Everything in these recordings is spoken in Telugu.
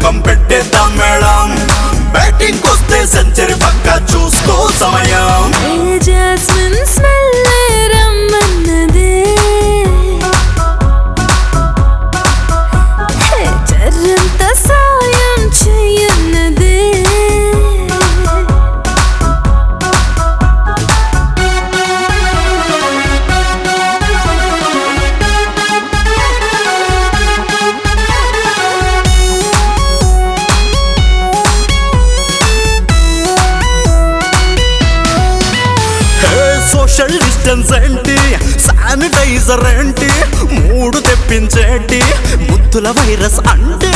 కం పెట్టేద్దాం మేడం బ్యాటింగ్ వస్తే సెంచరీ పక్క చూసుకో సమయం ఏ జాస్మిన్ స్మెల్ రమ్మన్నదే హే, చర్రంత సాయం చెయ్యన్నదే సోషల్ డిస్టెన్స్ ఏంటి శానిటైజర్ ఏంటి మూడు తెప్పించేటి ముద్దుల వైరస్ అంటే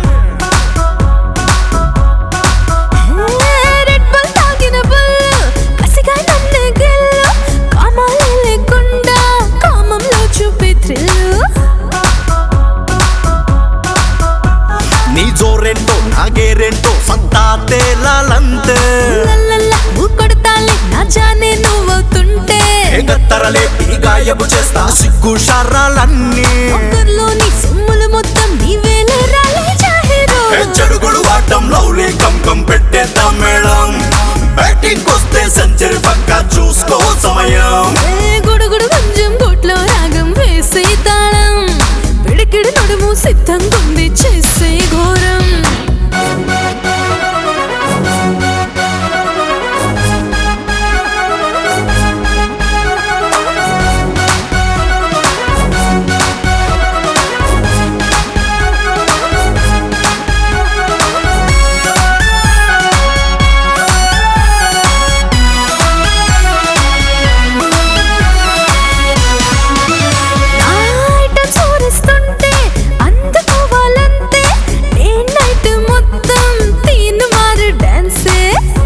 హే, రెడ్ బుల్ తాగిన బుల్ కసిగా నన్ను గిల్లు కామాలే లేకుండా కామంలో చూపే థ్రిల్లు నీ జోరేంటో నాగేరేంటో సంతా తేలాలంతే లల్లల్ల ఊకొడతాలే నా జానే నువ్వవుతుంటే ఎగత్తరలే గాయపు చేస్తా సిగ్గు షర్రాలన్నీ ఒక్కర్లోని సొమ్ములు మొత్తం నీవేలే రాలే జాహీరో చెడుగుడు ఆటం లౌలీ కం కం పెట్టేద్దాం మేడం బ్యాటింగ్ వస్తే సెంచరీ పక్క చూసుకో సమయం ఏ గుడుగుడు కొంచెం గోట్లో రాగం వేసే తాళం పిడికిడి నడుము సిద్ధంగా ఉంది చేసే ఘోరం నా ఐటమ్స్ ఊరిస్తుంటే అందుకోవాలంతే డే నైట్ మొత్తం తీను మారు డాన్సే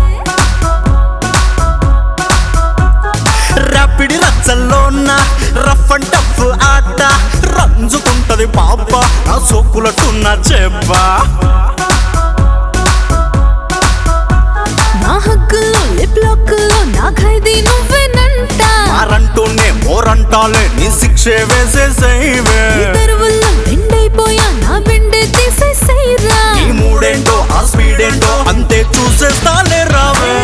రాపిడి రచ్చల్లోన రఫ్ అండ్ టఫ్ ఆట రంజుకుంటది పాప నా సోకులటున్న చెప్పా నా హక్కుల్లో లిప్ లాక్కుల్లో నా ఖైదీ నువ్వేనంట మారంటూనే మోరంటాలే నీ శిక్షే వేసేసేవే ఈ తెరువుల్లో బెండైపోయా నా బెండే తీసేసేరా ఈ మూడేంటో ఆ స్పీడ్ ఏంటో అంతే చూసేస్తాలే రావే